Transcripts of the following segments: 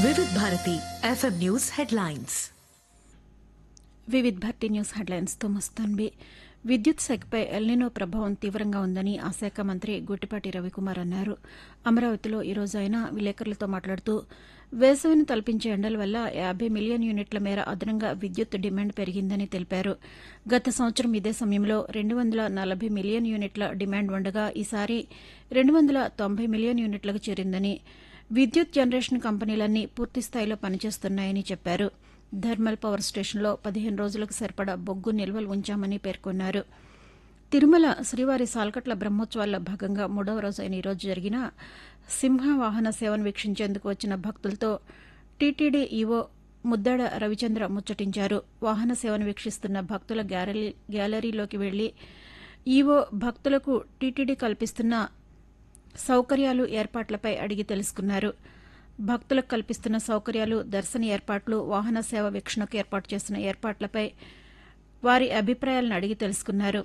Vividh Bharati FM news headlines Vividh Bharati news హెడ్లైన్స్తో మస్తాన్బి విద్యుత్ శాఖపై ఎల్నినో ప్రభావం తీవ్రంగా ఉందని ఆ శాఖ మంత్రి గుట్టిపాటి రవికుమార్ అన్నారు అమరావతిలో ఈరోజు ఆయన విలేకరులతో మాట్లాడుతూ వేసవిని తలపించే ఎండల వల్ల యాభై మిలియన్ యూనిట్ల మేర అదనంగా విద్యుత్ డిమాండ్ పెరిగిందని తెలిపారు గత సంవత్సరం ఇదే సమయంలో రెండు వందల నలభై మిలియన్ యూనిట్ల డిమాండ్ ఉండగా ఈసారి రెండు వందల తొంభై మిలియన్ యూనిట్లకు చేరిందని విద్యుత్ జనరేషన్ కంపెనీలన్నీ పూర్తిస్థాయిలో పనిచేస్తున్నాయని చెప్పారు థర్మల్ పవర్ స్టేషన్లో పదిహేను రోజులకు సరిపడా బొగ్గు నిల్వలు ఉంచామని పేర్కొన్నారు తిరుమల శ్రీవారి సాల్కట్ల బ్రహ్మోత్సవాల్లో భాగంగా మూడవ రోజు అయిన ఈరోజు జరిగిన సింహ వాహన సేవను వీక్షించేందుకు వచ్చిన భక్తులతో టీటీడీ ఈవో ముద్దాడ రవిచంద్ర ముచ్చటించారు వాహన సేవను వీక్షిస్తున్న భక్తుల గ్యాలరీ గ్యాలరీలోకి వెళ్లి ఈవో భక్తులకు టీటీడీ కల్పిస్తున్న సౌకర్యాలు ఏర్పాట్లపై అడిగి తెలుసుకున్నారు భక్తులకు కల్పిస్తున్న సౌకర్యాలు దర్శన ఏర్పాట్లు వాహన సేవ వీక్షణకు ఏర్పాటు చేస్తున్న ఏర్పాట్లపై వారి అభిప్రాయాలను అడిగి తెలుసుకున్నారు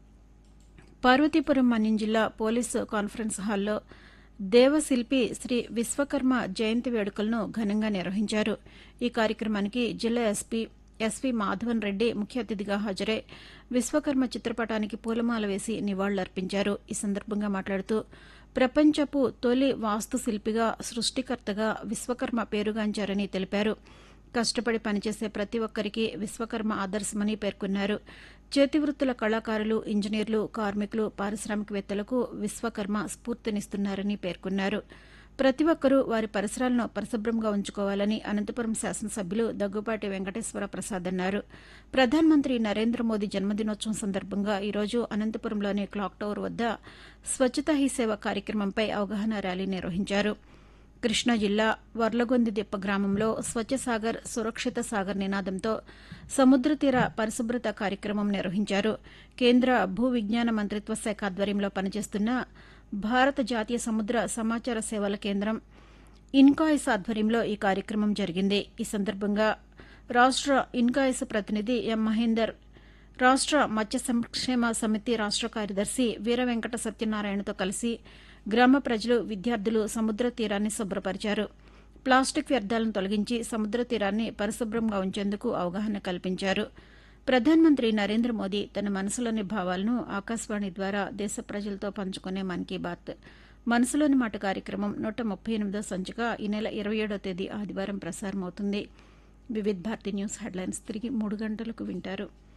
పార్వతీపురం మన్యం జిల్లా పోలీసు కాన్ఫరెన్స్ హాల్లో దేవశిల్పి శ్రీ విశ్వకర్మ జయంతి వేడుకలను ఘనంగా నిర్వహించారు ఈ కార్యక్రమానికి జిల్లా ఎస్పీ ఎస్వి మాధవన్ రెడ్డి ముఖ్య అతిథిగా హాజరై విశ్వకర్మ చిత్రపటానికి పూలమాల వేసి నివాళులర్పించారు ఈ సందర్భంగా మాట్లాడుతూ ప్రపంచపు తొలి వాస్తు శిల్పిగా సృష్టికర్తగా విశ్వకర్మ పేరుగాంచారని తెలిపారు కష్టపడి పనిచేసే ప్రతి ఒక్కరికి విశ్వకర్మ ఆదర్శమని పేర్కొన్నారు చేతివృత్తుల కళాకారులు ఇంజనీర్లు కార్మికులు పారిశ్రామికవేత్తలకు విశ్వకర్మ స్ఫూర్తినిస్తున్నారని పేర్కొన్నారు ప్రతి ఒక్కరూ వారి పరిసరాలను పరిశుభ్రంగా ఉంచుకోవాలని అనంతపురం శాసనసభ్యులు దగ్గుపాటి వెంకటేశ్వర ప్రసాద్ అన్నారు ప్రధానమంత్రి నరేంద్ర మోదీ జన్మదినోత్సవం సందర్భంగా ఈరోజు అనంతపురంలోని క్లాక్ టవర్ వద్ద స్వచ్ఛతా హీ సేవ కార్యక్రమంపై అవగాహన ర్యాలీ నిర్వహించారు కృష్ణా జిల్లా వర్లగొందిదిప్ప గ్రామంలో స్వచ్ఛ సాగర్ సురక్షిత సాగర్ నినాదంతో సముద్ర తీర పరిశుభ్రత కార్యక్రమం నిర్వహించారు కేంద్ర భూ విజ్ఞాన మంత్రిత్వ శాఖ ఆధ్వర్యంలో పనిచేస్తున్న భారత జాతీయ సముద్ర సమాచార సేవల కేంద్రం ఇన్కాయిస్ ఆధ్వర్యంలో ఈ కార్యక్రమం జరిగింది ఈ సందర్భంగా రాష్ట ఇన్కాయిస్ ప్రతినిధి ఎం మహేందర్ రాష్ట మత్స్య సంక్షేమ సమితి రాష్ట కార్యదర్శి వీర వెంకట సత్యనారాయణతో కలిసి గ్రామ ప్రజలు విద్యార్థులు సముద్ర తీరాన్ని శుభ్రపరిచారు ప్లాస్టిక్ వ్యర్థాలను తొలగించి సముద్ర తీరాన్ని పరిశుభ్రంగా ఉంచేందుకు అవగాహన కల్పించారు ప్రధానమంత్రి నరేంద్ర మోదీ తన మనసులోని భావాలను ఆకాశవాణి ద్వారా దేశ ప్రజలతో పంచుకునే మన్ కీ బాత్ మనసులోని మాట కార్యక్రమం నూట ముప్పై ఎనిమిదో సంచిక ఈ నెల ఇరవై ఏడో తేదీ ఆదివారం ప్రసారమవుతుంది వివిధ్ భారతి న్యూస్ హెడ్లైన్స్ తిరిగి మూడు గంటలకు వింటారు